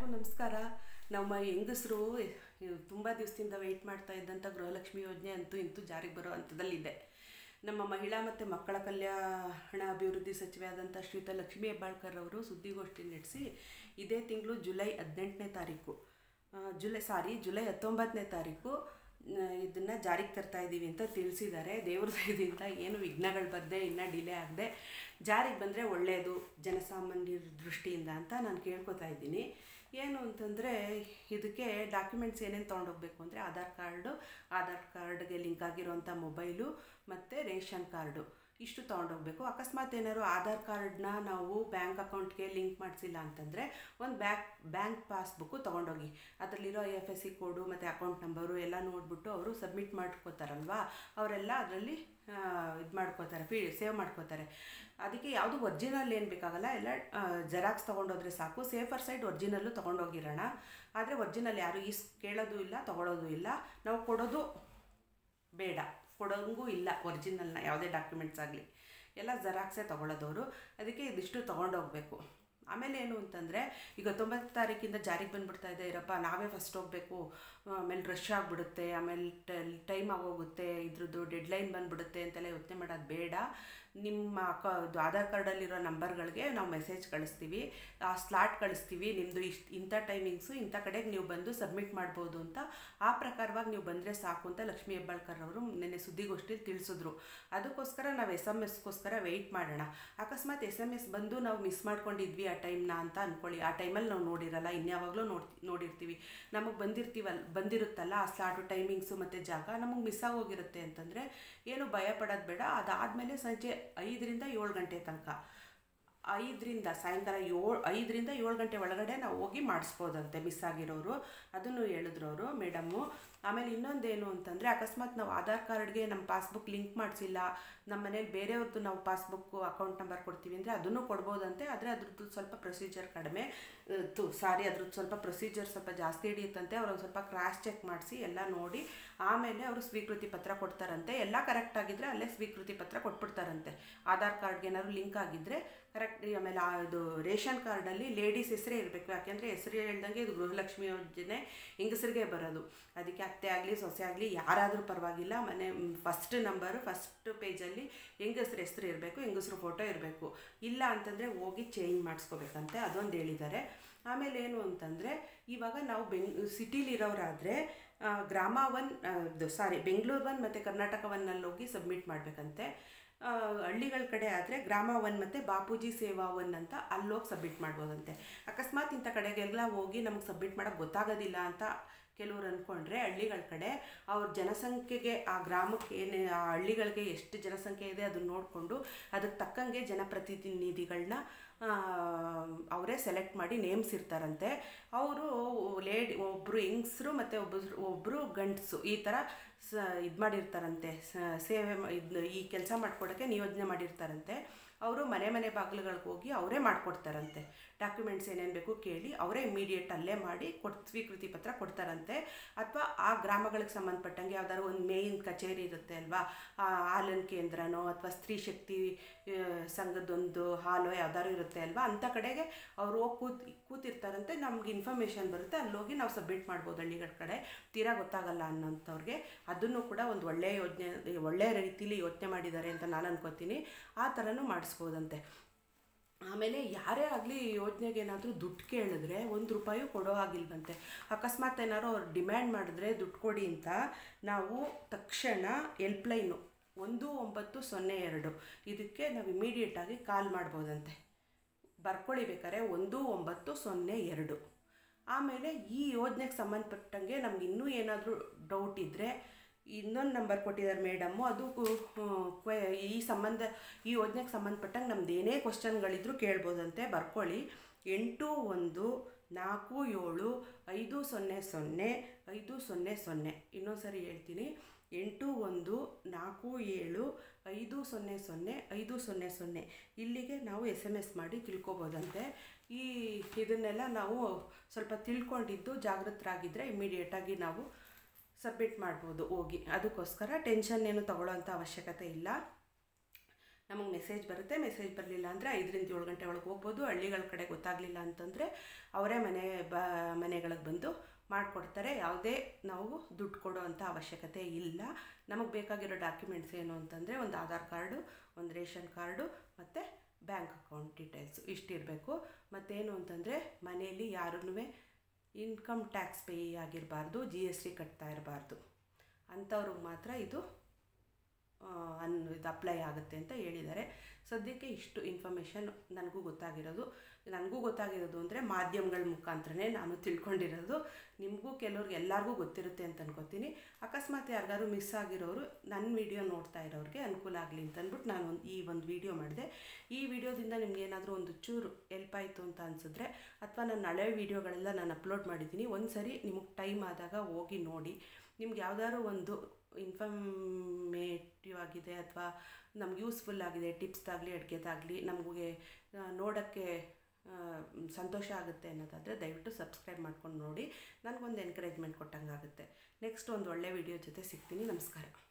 ನಮಸ್ಕಾರ ನಮ್ಮ ಹೆಂಗಸರು ತುಂಬ ದಿವಸದಿಂದ ವೆಯ್ಟ್ ಮಾಡ್ತಾ ಇದ್ದಂಥ ಗೃಹಲಕ್ಷ್ಮಿ ಯೋಜನೆ ಅಂತೂ ಇಂತೂ ಜಾರಿಗೆ ಬರೋ ಹಂತದಲ್ಲಿದೆ ನಮ್ಮ ಮಹಿಳಾ ಮತ್ತು ಮಕ್ಕಳ ಕಲ್ಯಾಣ ಅಭಿವೃದ್ಧಿ ಸಚಿವೆ ಆದಂಥ ಶ್ರೀಯುತ ಲಕ್ಷ್ಮೀ ಹೆಬ್ಬಾಳ್ಕರ್ ಅವರು ಸುದ್ದಿಗೋಷ್ಠಿ ನಡೆಸಿ ಇದೇ ತಿಂಗಳು ಜುಲೈ ಹದಿನೆಂಟನೇ ತಾರೀಕು ಆ, ಜುಲೈ ಸಾರಿ ಜುಲೈ ಹತ್ತೊಂಬತ್ತನೇ ತಾರೀಕು ಇದನ್ನು ಜಾರಿಗೆ ತರ್ತಾ ಇದ್ದೀವಿ ಅಂತ ತಿಳಿಸಿದ್ದಾರೆ ದೇವ್ರ ದಯದಿಂದ ಏನು ವಿಘ್ನಗಳು ಬರದೆ ಇನ್ನೂ ಡಿಲೇ ಆಗದೆ ಜಾರಿಗೆ ಬಂದರೆ ಒಳ್ಳೆಯದು ಜನಸಾಮಾನ್ಯರ ದೃಷ್ಟಿಯಿಂದ ಅಂತ ನಾನು ಕೇಳ್ಕೊತಾ ಇದ್ದೀನಿ ಏನು ಅಂತಂದರೆ ಇದಕ್ಕೆ ಡಾಕ್ಯುಮೆಂಟ್ಸ್ ಏನೇನು ತೊಗೊಂಡೋಗ್ಬೇಕು ಅಂದರೆ ಆಧಾರ್ ಕಾರ್ಡು ಆಧಾರ್ ಕಾರ್ಡ್ಗೆ ಲಿಂಕ್ ಆಗಿರೋಂಥ ಮೊಬೈಲು ಮತ್ತು ರೇಷನ್ ಕಾರ್ಡು ಇಷ್ಟು ತೊಗೊಂಡೋಗ್ಬೇಕು ಅಕಸ್ಮಾತ್ ಏನಾದ್ರು ಆಧಾರ್ ಕಾರ್ಡ್ನ ನಾವು ಬ್ಯಾಂಕ್ ಅಕೌಂಟ್ಗೆ ಲಿಂಕ್ ಮಾಡಿಸಿಲ್ಲ ಅಂತಂದರೆ ಒಂದು ಬ್ಯಾಂಕ್ ಬ್ಯಾಂಕ್ ಪಾಸ್ಬುಕ್ಕು ತೊಗೊಂಡೋಗಿ ಅದರಲ್ಲಿರೋ I F S C code ಮತ್ತು ಅಕೌಂಟ್ ನಂಬರು ಎಲ್ಲ ನೋಡಿಬಿಟ್ಟು ಅವರು ಸಬ್ಮಿಟ್ ಮಾಡ್ಕೋತಾರಲ್ವಾ ಅವರೆಲ್ಲ ಅದರಲ್ಲಿ ಇದು ಮಾಡ್ಕೋತಾರೆ ಫೀ ಸೇವ್ ಮಾಡ್ಕೋತಾರೆ ಅದಕ್ಕೆ ಯಾವುದು ಒರಿಜಿನಲ್ ಏನು ಬೇಕಾಗಲ್ಲ ಎಲ್ಲ ಜೆರಾಕ್ಸ್ ತೊಗೊಂಡೋದ್ರೆ ಸಾಕು ಸೇಫರ್ ಸೈಡ್ ಒರಿಜಿನಲ್ಲು ತೊಗೊಂಡೋಗಿರೋಣ ಆದರೆ ಒರಿಜಿನಲ್ ಯಾರು ಈಸ್ ಕೇಳೋದು ಇಲ್ಲ ತೊಗೊಳೋದು ಇಲ್ಲ ನಾವು ಕೊಡೋದು ಬೇಡ ಕೊಡೋಂಗೂ ಇಲ್ಲ ಒರಿಜಿನಲ್ನ ಯಾವುದೇ ಡಾಕ್ಯುಮೆಂಟ್ಸ್ ಆಗಲಿ ಎಲ್ಲ ಜೆರಾಕ್ಸೇ ತೊಗೊಳೋದವರು ಅದಕ್ಕೆ ಇದಿಷ್ಟು ತೊಗೊಂಡೋಗ್ಬೇಕು ಆಮೇಲೆ ಏನು ಅಂತಂದರೆ ಈಗ ತೊಂಬತ್ತು ತಾರೀಕಿಂದ ಜಾರಿಗೆ ಬಂದ್ಬಿಡ್ತಾ ಇದೆ ಇರಪ್ಪ ನಾವೇ ಫಸ್ಟ್ ಹೋಗಬೇಕು ಆಮೇಲೆ ರಶ್ ಆಗಿಬಿಡುತ್ತೆ ಆಮೇಲೆ ಟೈಮ್ ಆಗೋಗುತ್ತೆ ಇದ್ರದ್ದು ಡೆಡ್ಲೈನ್ ಬಂದ್ಬಿಡುತ್ತೆ ಅಂತೆಲ್ಲ ಯೋಚನೆ ಮಾಡೋದು ಬೇಡ ನಿಮ್ಮ ಅಕ ಇದು ಆಧಾರ್ ಕಾರ್ಡಲ್ಲಿರೋ ನಂಬರ್ಗಳಿಗೆ ನಾವು ಮೆಸೇಜ್ ಕಳಿಸ್ತೀವಿ ಆ ಸ್ಲಾಟ್ ಕಳಿಸ್ತೀವಿ ನಿಮ್ಮದು ಇಷ್ಟು ಇಂಥ ಟೈಮಿಂಗ್ಸು ಇಂಥ ಕಡೆಗೆ ನೀವು ಬಂದು ಸಬ್ಮಿಟ್ ಮಾಡ್ಬೋದು ಅಂತ ಆ ಪ್ರಕಾರವಾಗಿ ನೀವು ಬಂದರೆ ಸಾಕು ಅಂತ ಲಕ್ಷ್ಮೀ ಹೆಬ್ಬಾಳ್ಕರ್ ಅವರು ನಿನ್ನೆ ಸುದ್ದಿಗೋಷ್ಠಿಲಿ ತಿಳಿಸಿದ್ರು ಅದಕ್ಕೋಸ್ಕರ ನಾವು ಎಸ್ ಎಮ್ ಎಸ್ಗೋಸ್ಕರ ವೆಯ್ಟ್ ಮಾಡೋಣ ಅಕಸ್ಮಾತ್ ಎಸ್ ಎಮ್ ಎಸ್ ಬಂದು ನಾವು ಮಿಸ್ ಮಾಡ್ಕೊಂಡಿದ್ವಿ ಆ ಟೈಮ್ನ ಅಂತ ಅಂದ್ಕೊಳ್ಳಿ ಆ ಟೈಮಲ್ಲಿ ನಾವು ನೋಡಿರಲ್ಲ ಇನ್ಯಾವಾಗಲೂ ನೋಡಿ ನೋಡಿರ್ತೀವಿ ನಮಗೆ ಬಂದಿರ್ತೀವಲ್ಲ ಬಂದಿರುತ್ತಲ್ಲ ಆ ಸ್ಲಾಟು ಟೈಮಿಂಗ್ಸು ಮತ್ತು ಜಾಗ ನಮಗೆ ಮಿಸ್ ಆಗೋಗಿರುತ್ತೆ ಅಂತಂದರೆ ಏನು ಭಯ ಪಡೋದು ಬೇಡ ಅದಾದಮೇಲೆ ಸಂಜೆ ಐದರಿಂದ ಏಳು ಗಂಟೆ ತನಕ ಐದರಿಂದ ಸಾಯಂಕಾಲ ಏಳು ಐದರಿಂದ ಏಳು ಗಂಟೆ ಒಳಗಡೆ ನಾವು ಹೋಗಿ ಮಾಡಿಸ್ಬೋದಂತೆ ಮಿಸ್ ಆಗಿರೋರು ಅದನ್ನು ಹೇಳಿದ್ರು ಅವರು ಮೇಡಮ್ಮು ಆಮೇಲೆ ಇನ್ನೊಂದೇನು ಅಂತಂದರೆ ಅಕಸ್ಮಾತ್ ನಾವು ಆಧಾರ್ ಕಾರ್ಡ್ಗೆ ನಮ್ಮ ಪಾಸ್ಬುಕ್ ಲಿಂಕ್ ಮಾಡಿಸಿಲ್ಲ ನಮ್ಮ ಮನೇಲಿ ಬೇರೆಯವ್ರದ್ದು ನಾವು ಪಾಸ್ಬುಕ್ಕು ಅಕೌಂಟ್ ನಂಬರ್ ಕೊಡ್ತೀವಿ ಅಂದರೆ ಅದನ್ನು ಕೊಡ್ಬೋದಂತೆ ಆದರೆ ಅದ್ರದ್ದು ಸ್ವಲ್ಪ ಪ್ರೊಸೀಜರ್ ಕಡಿಮೆ ತು ಸಾರಿ ಅದ್ರದ್ದು ಸ್ವಲ್ಪ ಪ್ರೊಸೀಜರ್ ಸ್ವಲ್ಪ ಜಾಸ್ತಿ ಹಿಡಿಯುತ್ತಂತೆ ಅವ್ರು ಒಂದು ಸ್ವಲ್ಪ ಕ್ರಾಸ್ ಚೆಕ್ ಮಾಡಿಸಿ ಎಲ್ಲ ನೋಡಿ ಆಮೇಲೆ ಅವರು ಸ್ವೀಕೃತಿ ಪತ್ರ ಕೊಡ್ತಾರಂತೆ ಎಲ್ಲ ಕರೆಕ್ಟ್ ಆಗಿದ್ದರೆ ಅಲ್ಲೇ ಸ್ವೀಕೃತಿ ಪತ್ರ ಕೊಟ್ಬಿಡ್ತಾರಂತೆ ಆಧಾರ್ ಕಾರ್ಡ್ಗೆ ಏನಾದ್ರು ಲಿಂಕ್ ಆಗಿದ್ದರೆ ಕರೆಕ್ಟ್ ಆಮೇಲೆ ಆ ಇದು ರೇಷನ್ ಕಾರ್ಡಲ್ಲಿ ಲೇಡೀಸ್ ಹೆಸರೇ ಇರಬೇಕು ಯಾಕೆಂದರೆ ಹೆಸರು ಹೇಳ್ದಂಗೆ ಇದು ಗೃಹಲಕ್ಷ್ಮಿ ಯೋಜನೆ ಹೆಂಗಸರಿಗೆ ಬರೋದು ಅದಕ್ಕೆ ಅತ್ತೆ ಆಗಲಿ ಸೊಸೆ ಆಗಲಿ ಯಾರಾದರೂ ಪರವಾಗಿಲ್ಲ ಮನೆ ಫಸ್ಟ್ ನಂಬರು ಫಸ್ಟ್ ಪೇಜಲ್ಲಿ ಹೆಂಗಸ್ರ ಹೆಸರು ಇರಬೇಕು ಹೆಂಗಸ್ರ ಫೋಟೋ ಇರಬೇಕು ಇಲ್ಲ ಅಂತಂದರೆ ಹೋಗಿ ಚೇಂಜ್ ಮಾಡಿಸ್ಕೋಬೇಕಂತೆ ಅದೊಂದು ಹೇಳಿದ್ದಾರೆ ಆಮೇಲೆ ಏನು ಅಂತಂದರೆ ಇವಾಗ ನಾವು ಬೆಂಗ್ ಸಿಟಿಲಿರೋರಾದರೆ ಗ್ರಾಮ ಒನ್ ಸಾರಿ ಬೆಂಗಳೂರು ಒನ್ ಮತ್ತು ಕರ್ನಾಟಕ ಒನ್ನಲ್ಲಿ ಹೋಗಿ ಸಬ್ಮಿಟ್ ಮಾಡಬೇಕಂತೆ ಹಳ್ಳಿಗಳ ಕಡೆ ಆದರೆ ಗ್ರಾಮ ಒನ್ ಮತ್ತು ಬಾಪೂಜಿ ಸೇವಾ ಒನ್ ಅಂತ ಅಲ್ಲೋಗಿ ಸಬ್ಮಿಟ್ ಮಾಡ್ಬೋದಂತೆ ಅಕಸ್ಮಾತ್ ಇಂಥ ಕಡೆಗೆಲ್ಲ ಹೋಗಿ ನಮಗೆ ಸಬ್ಮಿಟ್ ಮಾಡೋಕ್ಕೆ ಗೊತ್ತಾಗೋದಿಲ್ಲ ಅಂತ ಕೆಲವ್ರು ಅಂದ್ಕೊಂಡ್ರೆ ಹಳ್ಳಿಗಳ ಕಡೆ ಅವ್ರ ಜನಸಂಖ್ಯೆಗೆ ಆ ಗ್ರಾಮಕ್ಕೆ ಏನು ಆ ಹಳ್ಳಿಗಳಿಗೆ ಎಷ್ಟು ಜನಸಂಖ್ಯೆ ಇದೆ ಅದನ್ನ ನೋಡಿಕೊಂಡು ಅದಕ್ಕೆ ತಕ್ಕಂಗೆ ಜನಪ್ರತಿನಿಧಿಗಳನ್ನ ಅವರೇ ಸೆಲೆಕ್ಟ್ ಮಾಡಿ ನೇಮ್ಸ್ ಇರ್ತಾರಂತೆ ಅವರು ಲೇಡಿ ಒಬ್ಬರು ಹೆಂಗಸರು ಮತ್ತು ಒಬ್ಬರು ಒಬ್ಬರು ಗಂಡಸು ಈ ಥರ ಸ ಇದು ಮಾಡಿರ್ತಾರಂತೆ ಸೇವೆ ಇದು ಈ ಕೆಲಸ ಮಾಡ್ಕೊಡೋಕ್ಕೆ ನಿಯೋಜನೆ ಮಾಡಿರ್ತಾರಂತೆ ಅವರು ಮನೆ ಮನೆ ಬಾಗಿಲುಗಳಿಗೆ ಹೋಗಿ ಅವರೇ ಮಾಡಿಕೊಡ್ತಾರಂತೆ ಡಾಕ್ಯುಮೆಂಟ್ಸ್ ಏನೇನು ಬೇಕು ಕೇಳಿ ಅವರೇ ಇಮಿಡಿಯೇಟ್ ಅಲ್ಲೇ ಮಾಡಿ ಕೊಟ್ ಸ್ವೀಕೃತಿ ಪತ್ರ ಕೊಡ್ತಾರಂತೆ ಅಥವಾ ಆ ಗ್ರಾಮಗಳಿಗೆ ಸಂಬಂಧಪಟ್ಟಂಗೆ ಯಾವ್ದಾದ್ರು ಒಂದು ಮೇಯ್ನ್ ಕಚೇರಿ ಇರುತ್ತೆ ಅಲ್ವಾ ಆ ಹಾಲಿನ ಕೇಂದ್ರನೋ ಅಥವಾ ಸ್ತ್ರೀ ಶಕ್ತಿ ಸಂಘದೊಂದು ಹಾಲು ಯಾವ್ದಾದ್ರು ಇರುತ್ತೆ ಅಲ್ವಾ ಅಂಥ ಕಡೆಗೆ ಅವರು ಹೋಗಿ ಕೂತ್ ಕೂತಿರ್ತಾರಂತೆ ನಮ್ಗೆ ಇನ್ಫಾರ್ಮೇಷನ್ ಬರುತ್ತೆ ಅಲ್ಲಿ ಹೋಗಿ ನಾವು ಸಬ್ಮಿಟ್ ಮಾಡ್ಬೋದು ಹಳ್ಳಿಗಳ ಕಡೆ ತೀರಾ ಗೊತ್ತಾಗಲ್ಲ ಅನ್ನೋಂಥವ್ರಿಗೆ ಅದನ್ನು ಕೂಡ ಒಂದು ಒಳ್ಳೆಯ ಯೋಜನೆ ಒಳ್ಳೆಯ ರೀತಿಲಿ ಯೋಚನೆ ಮಾಡಿದ್ದಾರೆ ಅಂತ ನಾನು ಅನ್ಕೋತೀನಿ ಆ ಥರನೂ ಮಾಡಿಸ್ಬೋದಂತೆ ಆಮೇಲೆ ಯಾರೇ ಆಗಲಿ ಯೋಜನೆಗೆ ಏನಾದರೂ ದುಡ್ಡು ಕೇಳಿದ್ರೆ ಒಂದು ರೂಪಾಯಿ ಕೊಡೋ ಆಗಿಲ್ವಂತೆ ಅಕಸ್ಮಾತ್ ಏನಾದ್ರು ಅವ್ರು ಡಿಮ್ಯಾಂಡ್ ಮಾಡಿದ್ರೆ ದುಡ್ಡು ಕೊಡಿ ಅಂತ ನಾವು ತಕ್ಷಣ ಎಲ್ಪ್ಲೈನು ಒಂದು ಒಂಬತ್ತು ಸೊನ್ನೆ ಎರಡು ಇದಕ್ಕೆ ನಾವು ಇಮಿಡಿಯೇಟಾಗಿ ಕಾಲ್ ಮಾಡ್ಬೋದಂತೆ ಬರ್ಕೊಳ್ಳಿ ಬೇಕಾದ್ರೆ ಒಂದು ಒಂಬತ್ತು ಸೊನ್ನೆ ಎರಡು ಆಮೇಲೆ ಈ ಯೋಜನೆಗೆ ಸಂಬಂಧಪಟ್ಟಂಗೆ ನಮ್ಗೆ ಇನ್ನೂ ಏನಾದರೂ ಡೌಟ್ ಇದ್ದರೆ ಇನ್ನೊಂದು ನಂಬರ್ ಕೊಟ್ಟಿದ್ದಾರೆ ಮೇಡಮ್ಮು ಅದು ಈ ಸಂಬಂಧ ಈ ಯೋಜನೆಗೆ ಸಂಬಂಧಪಟ್ಟಂಗೆ ನಮ್ದು ಏನೇ ಕ್ವಶನ್ಗಳಿದ್ರು ಕೇಳ್ಬೋದಂತೆ ಬರ್ಕೊಳ್ಳಿ ಎಂಟು ಒಂದು ನಾಲ್ಕು ಏಳು ಐದು ಸೊನ್ನೆ ಸೊನ್ನೆ ಐದು ಸೊನ್ನೆ ಸೊನ್ನೆ ಇನ್ನೊಂದು ಸರಿ ಹೇಳ್ತೀನಿ ಎಂಟು ಒಂದು ನಾಲ್ಕು ಏಳು ಐದು ಸೊನ್ನೆ ಸೊನ್ನೆ ಐದು ಸೊನ್ನೆ ಸೊನ್ನೆ ಇಲ್ಲಿಗೆ ನಾವು ಎಸ್ ಎಮ್ ಎಸ್ ಮಾಡಿ ತಿಳ್ಕೊಬೋದಂತೆ ಈ ಇದನ್ನೆಲ್ಲ ನಾವು ಸ್ವಲ್ಪ ತಿಳ್ಕೊಂಡಿದ್ದು ಜಾಗೃತರಾಗಿದ್ದರೆ ಇಮಿಡಿಯೇಟಾಗಿ ನಾವು ಸಬ್ಮಿಟ್ ಮಾಡ್ಬೋದು ಹೋಗಿ ಅದಕ್ಕೋಸ್ಕರ ಟೆನ್ಷನ್ ಏನು ತಗೊಳ್ಳೋಂಥ ಅವಶ್ಯಕತೆ ಇಲ್ಲ ನಮಗೆ ಮೆಸೇಜ್ ಬರುತ್ತೆ ಮೆಸೇಜ್ ಬರಲಿಲ್ಲ ಅಂದರೆ ಐದರಿಂದ ಏಳು ಗಂಟೆ ಒಳಗೆ ಹೋಗ್ಬೋದು ಹಳ್ಳಿಗಳ ಕಡೆ ಗೊತ್ತಾಗಲಿಲ್ಲ ಅಂತಂದರೆ ಅವರೇ ಮನೆ ಬ ಮನೆಗಳಿಗೆ ಬಂದು ಮಾಡಿಕೊಡ್ತಾರೆ ಯಾವುದೇ ನಾವು ದುಡ್ಡು ಕೊಡೋ ಅಂಥ ಅವಶ್ಯಕತೆ ಇಲ್ಲ ನಮಗೆ ಬೇಕಾಗಿರೋ ಡಾಕ್ಯುಮೆಂಟ್ಸ್ ಏನು ಅಂತಂದರೆ ಒಂದು ಆಧಾರ್ ಕಾರ್ಡು ಒಂದು ರೇಷನ್ ಕಾರ್ಡು ಮತ್ತು ಬ್ಯಾಂಕ್ ಅಕೌಂಟ್ ಡೀಟೇಲ್ಸು ಇಷ್ಟಿರಬೇಕು ಮತ್ತೇನು ಅಂತಂದರೆ ಮನೆಯಲ್ಲಿ ಯಾರೂ ಇನ್ಕಮ್ ಟ್ಯಾಕ್ಸ್ ಪೇ ಆಗಿರಬಾರ್ದು ಜಿ ಎಸ್ ಟಿ ಕಟ್ತಾ ಇರಬಾರ್ದು ಅಂಥವ್ರಿಗೆ ಮಾತ್ರ ಇದು ಅನ್ ಇದು ಅಪ್ಲೈ ಆಗುತ್ತೆ ಅಂತ ಹೇಳಿದ್ದಾರೆ ಸದ್ಯಕ್ಕೆ ಇಷ್ಟು ಇನ್ಫಾರ್ಮೇಷನ್ ನನಗೂ ಗೊತ್ತಾಗಿರೋದು ನನಗೂ ಗೊತ್ತಾಗಿರೋದು ಅಂದರೆ ಮಾಧ್ಯಮಗಳ ಮುಖಾಂತರನೇ ನಾನು ತಿಳ್ಕೊಂಡಿರೋದು ನಿಮಗೂ ಕೆಲವ್ರಿಗೆ ಎಲ್ಲರಿಗೂ ಗೊತ್ತಿರುತ್ತೆ ಅಂತ ಅನ್ಕೋತೀನಿ ಅಕಸ್ಮಾತ್ ಯಾರಿಗಾರು ಮಿಸ್ ಆಗಿರೋರು ನನ್ನ ವಿಡಿಯೋ ನೋಡ್ತಾ ಇರೋರಿಗೆ ಅನುಕೂಲ ಆಗಲಿ ಅಂತ ಅಂದ್ಬಿಟ್ಟು ನಾನು ಒಂದು ಈ ಒಂದು ವಿಡಿಯೋ ಮಾಡಿದೆ ಈ ವಿಡಿಯೋದಿಂದ ನಿಮ್ಗೆ ಏನಾದರೂ ಒಂದು ಚೂರು ಎಲ್ಪ್ ಆಯಿತು ಅಂತ ಅನಿಸಿದ್ರೆ ಅಥವಾ ನನ್ನ ಹಳೆ ವೀಡಿಯೋಗಳೆಲ್ಲ ನಾನು ಅಪ್ಲೋಡ್ ಮಾಡಿದ್ದೀನಿ ಒಂದು ಸರಿ ನಿಮಗೆ ಟೈಮ್ ಆದಾಗ ಹೋಗಿ ನೋಡಿ ನಿಮ್ಗೆ ಯಾವ್ದಾದ್ರು ಒಂದು ಇನ್ಫಾರ್ಮೇಟಿವ್ ಆಗಿದೆ ಅಥವಾ ನಮ್ಗೆ ಯೂಸ್ಫುಲ್ ಆಗಿದೆ ಟಿಪ್ಸ್ದಾಗಲಿ ಅಡುಗೆದಾಗಲಿ ನಮಗೆ ನೋಡೋಕ್ಕೆ ಸಂತೋಷ ಆಗುತ್ತೆ ಅನ್ನೋದಾದರೆ ದಯವಿಟ್ಟು ಸಬ್ಸ್ಕ್ರೈಬ್ ಮಾಡ್ಕೊಂಡು ನೋಡಿ ನನಗೊಂದು ಎನ್ಕರೇಜ್ಮೆಂಟ್ ಕೊಟ್ಟಂಗೆ ಆಗುತ್ತೆ ನೆಕ್ಸ್ಟ್ ಒಂದು ಒಳ್ಳೆ ವಿಡಿಯೋ ಜೊತೆ ಸಿಗ್ತೀನಿ ನಮಸ್ಕಾರ